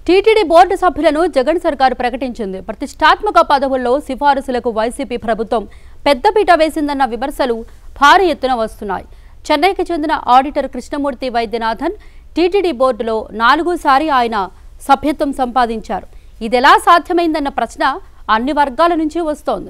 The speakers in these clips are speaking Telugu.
టీటీడీ బోర్డు సభ్యులను జగన్ సర్కార్ ప్రకటించింది ప్రతిష్టాత్మక పదవుల్లో సిఫారసులకు వైసీపీ ప్రభుత్వం పెద్దపీట వేసిందన్న విమర్శలు భారీ ఎత్తున వస్తున్నాయి చెన్నైకి చెందిన ఆడిటర్ కృష్ణమూర్తి వైద్యనాథన్ టీటీడీ బోర్డులో నాలుగోసారి ఆయన సభ్యత్వం సంపాదించారు ఇదెలా సాధ్యమైందన్న ప్రశ్న అన్ని వర్గాల నుంచి వస్తోంది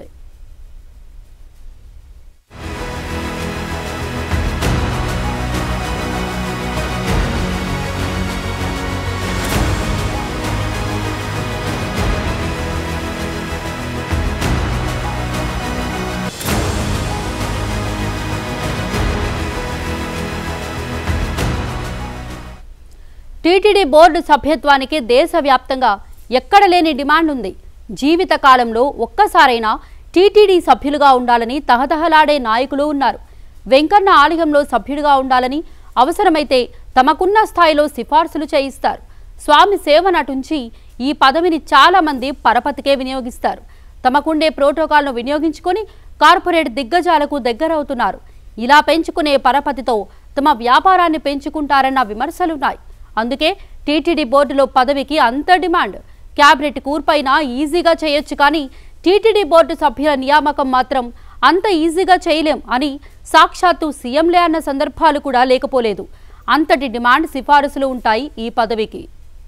టీటీడీ బోర్డు సభ్యత్వానికి దేశవ్యాప్తంగా ఎక్కడ లేని డిమాండ్ ఉంది జీవిత కాలంలో ఒక్కసారైనా టీటీడీ సభ్యులుగా ఉండాలని తహతహలాడే నాయకులు ఉన్నారు వెంకన్న ఆలయంలో సభ్యుడిగా ఉండాలని అవసరమైతే తమకున్న స్థాయిలో సిఫార్సులు చేయిస్తారు స్వామి సేవ నటుంచి ఈ పదవిని చాలా మంది పరపతికే వినియోగిస్తారు తమకుండే ప్రోటోకాల్ను వినియోగించుకొని కార్పొరేట్ దిగ్గజాలకు దగ్గరవుతున్నారు ఇలా పెంచుకునే పరపతితో తమ వ్యాపారాన్ని పెంచుకుంటారన్న విమర్శలున్నాయి అందుకే టీటీడీ బోర్డులో పదవికి అంత డిమాండ్ క్యాబినెట్ కూర్పైన ఈజీగా చేయొచ్చు కానీ టీటీడీ బోర్డు సభ్యుల నియామకం మాత్రం అంత ఈజీగా చేయలేం అని సాక్షాత్తు సీఎంలే అన్న సందర్భాలు కూడా లేకపోలేదు అంతటి డిమాండ్ సిఫారసులు ఉంటాయి ఈ పదవికి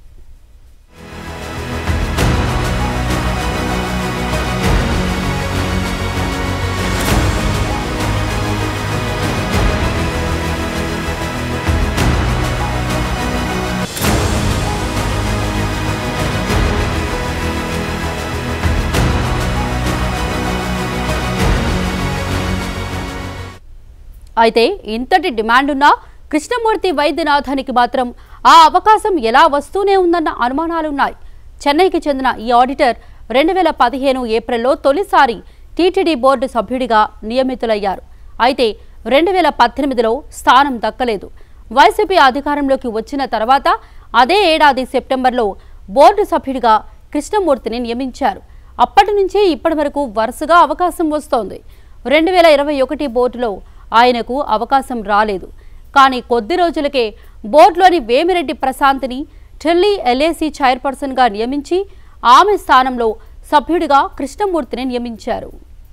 అయితే ఇంతటి డిమాండ్ ఉన్నా కృష్ణమూర్తి వైద్యనాథానికి మాత్రం ఆ అవకాశం ఎలా వస్తూనే ఉందన్న అనుమానాలున్నాయి చెన్నైకి చెందిన ఈ ఆడిటర్ రెండు వేల పదిహేను ఏప్రిల్లో తొలిసారి టీటీడీ బోర్డు సభ్యుడిగా నియమితులయ్యారు అయితే రెండు వేల పద్దెనిమిదిలో స్థానం దక్కలేదు వైసీపీ అధికారంలోకి వచ్చిన తర్వాత అదే ఏడాది సెప్టెంబర్లో బోర్డు సభ్యుడిగా కృష్ణమూర్తిని నియమించారు అప్పటి నుంచి ఇప్పటి వరకు వరుసగా అవకాశం వస్తోంది రెండు వేల ఇరవై ఒకటి బోర్డులో ఆయనకు అవకాశం రాలేదు కానీ కొద్ది రోజులకే బోర్డులోని వేమిరెడ్డి ప్రశాంత్ని ఢిల్లీ ఎల్ఏసీ చైర్పర్సన్గా నియమించి ఆమె స్థానంలో సభ్యుడిగా కృష్ణమూర్తిని నియమించారు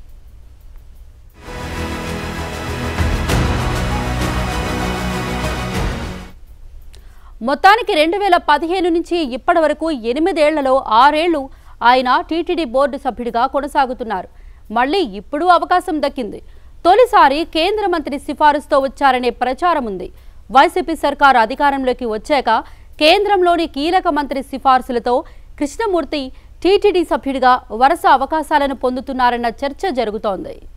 మొత్తానికి రెండు వేల పదిహేను నుంచి ఇప్పటి వరకు ఎనిమిదేళ్లలో ఆరేళ్లు ఆయన టీటీడీ బోర్డు సభ్యుడిగా కొనసాగుతున్నారు మళ్ళీ ఇప్పుడు అవకాశం దక్కింది తొలిసారి కేంద్ర మంత్రి సిఫారసుతో వచ్చారనే ప్రచారం ఉంది వైసీపీ సర్కారు అధికారంలోకి వచ్చాక కేంద్రంలోని కీలక మంత్రి సిఫార్సులతో కృష్ణమూర్తి టీటీడీ సభ్యుడిగా వరుస అవకాశాలను పొందుతున్నారన్న చర్చ జరుగుతోంది